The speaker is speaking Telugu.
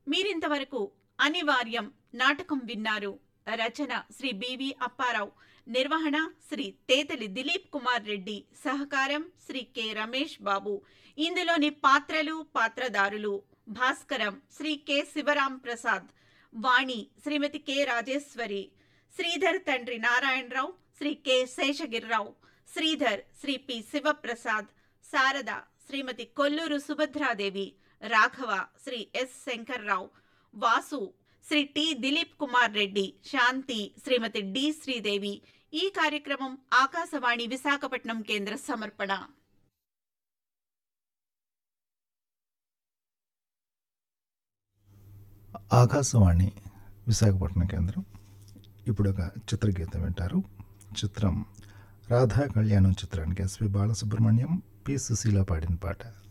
మీరింతవరకు అనివార్యం నాటకం విన్నారు రచన శ్రీ బివి అప్పారావు నిర్వహణ శ్రీ తేతలి దిలీప్ కుమార్ రెడ్డి సహకారం శ్రీ కె రమేష్ బాబు ఇందులోని పాత్రలు పాత్రదారులు భాస్కరం శ్రీ కె శివరాం ప్రసాద్ వాణి శ్రీమతి కె రాజేశ్వరి శ్రీధర్ తండ్రి Narayanarao Shri K Seshagirirao Sridhar Shri P Sivaprasad Sharada Shrimati Kolluru Subhadradevi Raghava Shri S Shankarrao Vasu Shri T Dilip Kumar Reddy Shanti Shrimati D Sridevi ఈ కార్యక్రమం ఆకాశవాణి విశాఖపట్నం కేంద్ర సమర్పణ ఆకాశవాణి విశాఖపట్నం కేంద్రం ఇప్పుడు ఒక చిత్రగీతం వింటారు చిత్రం రాధా కళ్యాణం చిత్రానికి ఎస్వి బాలసుబ్రహ్మణ్యం పి సుశీల పాడిన పాట